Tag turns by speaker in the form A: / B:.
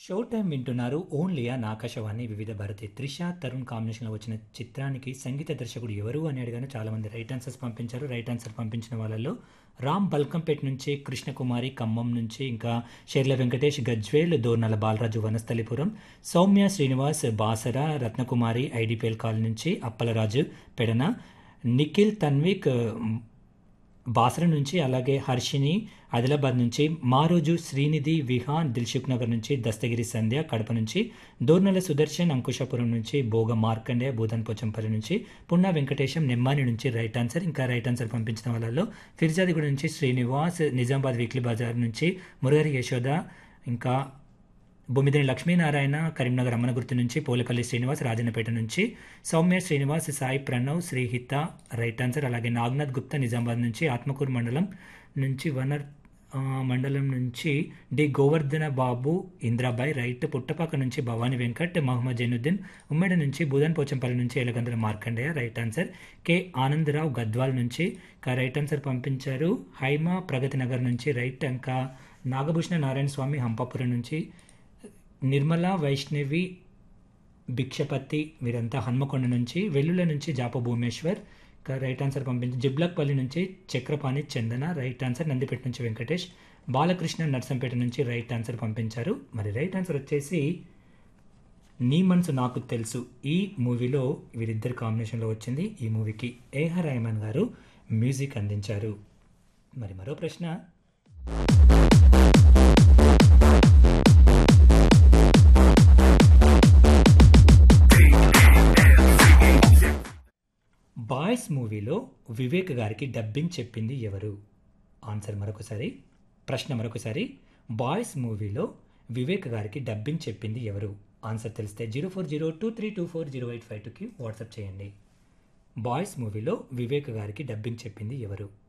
A: show time వింటున్నారు only ఆ ఆకాశవాణి వివిధ భారతి త్రిష తరుణ్ కాంబినేషన్లో వచ్చిన చిత్రానికి సంగీత దర్శకుడు ఎవరు అని అడిగాను చాలామంది రైట్ ఆన్సర్స్ పంపించారు రైట్ ఆన్సర్ పంపించిన వాళ్ళలో రామ్ బల్కంపేట్ నుంచి కృష్ణకుమారి ఖమ్మం నుంచి ఇంకా షెర్ల వెంకటేష్ గజ్వేల్ దోర్నల బాలరాజు వనస్థలిపురం సౌమ్య శ్రీనివాస్ బాసర రత్నకుమారి ఐడిపిఎల్ కాల్ నుంచి అప్పలరాజు పెడన నిఖిల్ తన్విక్ బాసర నుంచి అలాగే హర్షిని ఆదిలాబాద్ నుంచి మారోజు శ్రీనిధి విహాన్ దిల్సుఖ్ నగర్ నుంచి దస్తగిరి సంధ్య కడప నుంచి దోర్నల సుదర్శన్ అంకుశాపురం నుంచి భోగ మార్కండే బూదన్ పోచంపల్లి నుంచి పున్నా వెంకటేశం నెమ్మాని నుంచి రైట్ ఆన్సర్ ఇంకా రైట్ ఆన్సర్ పంపించిన వాళ్ళలో ఫిర్జాదిగూడ నుంచి శ్రీనివాస్ నిజామాబాద్ వీక్లీ బజార్ నుంచి మురగరి యశోద ఇంకా బొమ్మిదిని లక్ష్మీనారాయణ కరీంనగర్ అమ్మనగుర్తు నుంచి పోలేపల్లి శ్రీనివాస్ రాజన్నపేట నుంచి సౌమ్య శ్రీనివాస్ సాయి ప్రణవ్ శ్రీహిత రైట్ ఆన్సర్ అలాగే నాగ్నాథ్ గుప్తా నిజామాబాద్ నుంచి ఆత్మకూరు మండలం నుంచి వనర్ ఆ, మండలం నుంచి డి గోవర్ధన బాబు ఇంద్రాబాయ్ రైట్ పుట్టపాక నుంచి భవానీ వెంకట్ మహమ్మద్ జైనుద్దీన్ ఉమ్మడి నుంచి బుధన్ పోచంపల్లి నుంచి Elagandula Markandeya right answer K Anandarao Gadwal నుంచి ఇంకా రైట్ ఆన్సర్ పంపించారు హైమా ప్రగతి నగర్ నుంచి రైట్ ఇంకా నాగభూషణ నారాయణ స్వామి హంపాపురం నుంచి నిర్మల వైష్ణవి భిక్షపతి వీరంతా హన్మకొండ నుంచి వెల్లుల నుంచి జాప భూమేశ్వర్ ఇంకా రైట్ ఆన్సర్ పంపించి జిబ్లక్పల్లి నుంచి చక్రపాణి చందన రైట్ ఆన్సర్ నందిపేట నుంచి వెంకటేష్ బాలకృష్ణ నర్సంపేట నుంచి రైట్ ఆన్సర్ పంపించారు మరి రైట్ ఆన్సర్ వచ్చేసి నీ మనసు నాకు తెలుసు ఈ మూవీలో వీరిద్దరు కాంబినేషన్లో వచ్చింది ఈ మూవీకి ఏహర్ రెహమాన్ గారు మ్యూజిక్ అందించారు మరి మరో ప్రశ్న బాయ్స్ మూవీలో వివేక్ గారికి డబ్బింగ్ చెప్పింది ఎవరు ఆన్సర్ మరొకసారి ప్రశ్న మరొకసారి బాయ్స్ మూవీలో వివేక్ గారికి డబ్బింగ్ చెప్పింది ఎవరు ఆన్సర్ తెలిస్తే zero four zero two three two four zero eight five టూకి వాట్సాప్ చేయండి బాయ్స్ మూవీలో వివేక్ గారికి డబ్బింగ్ చెప్పింది ఎవరు